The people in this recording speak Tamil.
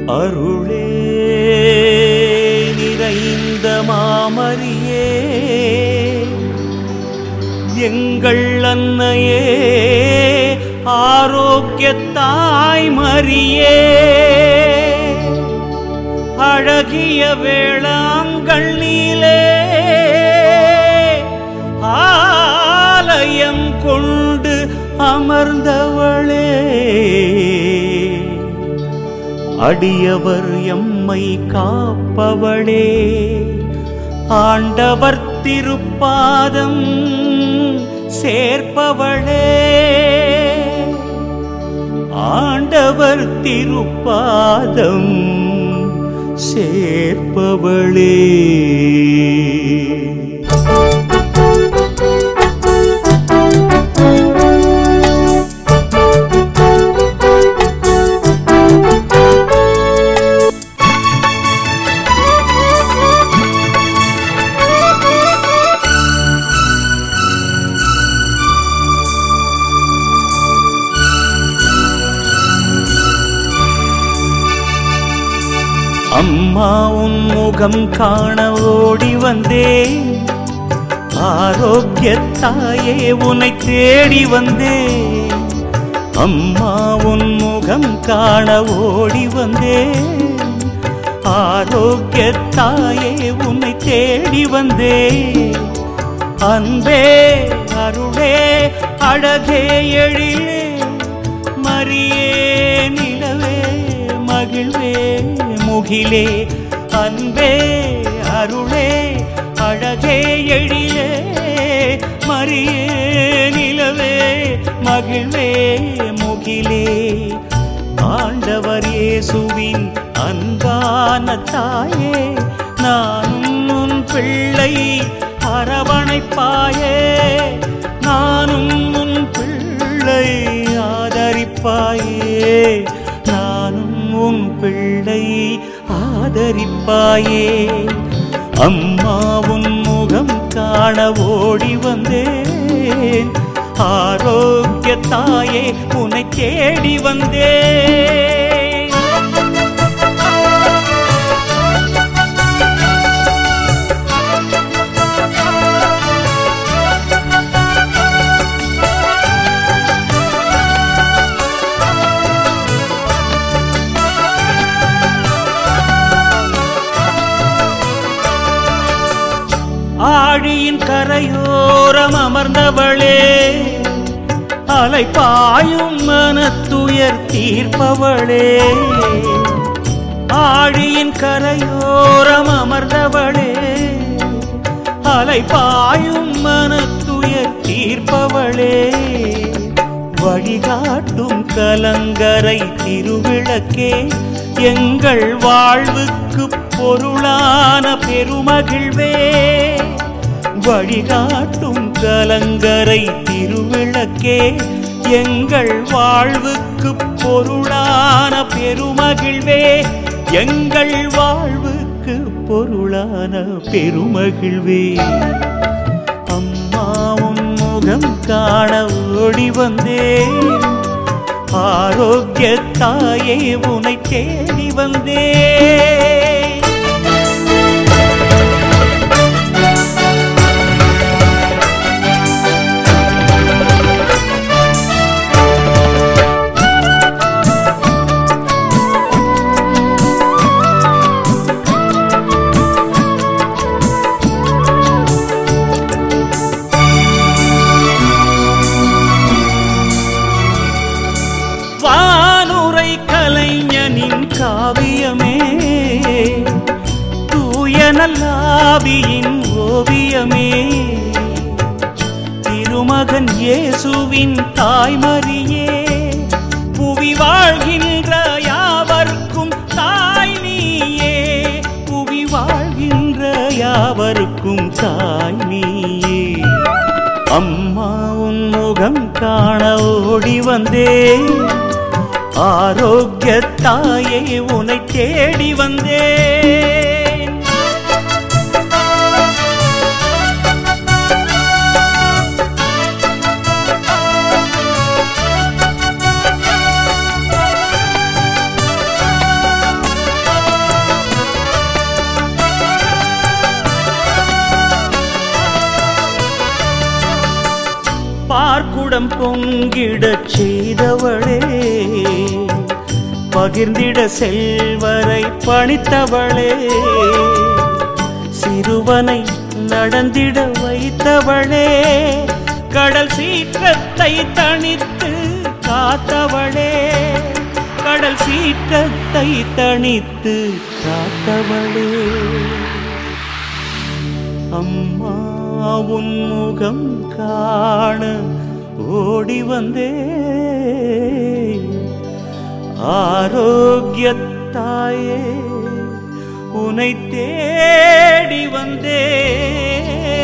அருளே நிறைந்த மாமரியே எங்கள் அன்னையே ஆரோக்கியத்தாய் மரியே அழகிய வேளாங்கண்ணிலே ஆலயம் கொண்டு அமர்ந்தவளே அடியவர் எம்மை காப்பவளே ஆண்டவர் திருப்பாதம் சேர்ப்பவளே ஆண்டவர் திருப்பாதம் சேர்ப்பவளே அம்மா உன் முகம் காண ஓடி வந்தேன் ஆரோக்கியத்தாயே உன்னை தேடி வந்தேன் அம்மா உன் முகம் காண ஓடி வந்தேன் ஆரோக்கியத்தாயே உன்னை தேடி வந்தேன் அன்பே அருளே அழகே எழிலே மரியே நிலவே மகிழ்வே முகிலே அன்பே அருளே அழகே எழிலே மரியே நிலவே மகிழ்வே முகிலே ஆண்டவர் இயேசுவின் அன்பான தாயே நானும் உன் பிள்ளை அரவணைப்பாயே நானும் உன் பிள்ளை ஆதரிப்பாயே நானும் உன் பிள்ளை ஆதரிப்பாயே அம்மா உன் முகம் காண ஓடி வந்தேன் ஆரோக்கிய தாயே உன்னை தேடி வந்தேன் ஆழியின் கரையோரம் அமர்ந்தவளே அலை பாயும் மனத்துயர் தீர்ப்பவளே ஆழியின் கரையோரம் அமர்ந்தவளே அலை பாயும் மனத்துயர் தீர்ப்பவளே வழிகாட்டும் கலங்கரை திருவிளக்கே எங்கள் வாழ்வுக்கு பொருளான பெருமகிழ்வே வழிகாட்டும் கலங்கரை திருவிளக்கே எங்கள் வாழ்வுக்கு பொருளான பெருமகிழ்வே எங்கள் வாழ்வுக்கு பொருளான பெருமகிழ்வே அம்மாவும் முகம் காண ஓடி வந்தேன் ஆரோக்கிய தாயே உனை தேடி வந்தேன் வானுரை கலைஞனின் காவியமே தூய நல்லாவியின் ஓவியமே திருமகன் இயேசுவின் தாய்மரியே புவி வாழ்கின்ற யாவர்க்கும் தாய் நீயே புவி வாழ்கின்ற யாவருக்கும் தாய் நீயே அம்மா உன் முகம் காண ஓடி வந்தேன் ஆரோக்கிய தாயே உன்னை தேடி வந்தேன் குடம் பொங்கிடச் செய்தவளே பகிர்ந்திட செல்வரை பணித்தவளே சிறுவனை நடந்திட வைத்தவளே கடல் சீற்றத்தை தணித்து காத்தவளே கடல் சீற்றத்தை தணித்து காத்தவளே அம்மா உன் முகம் காண ஓடி வந்தே ஆரோக்கியத்தாயே உனை தேடி வந்தே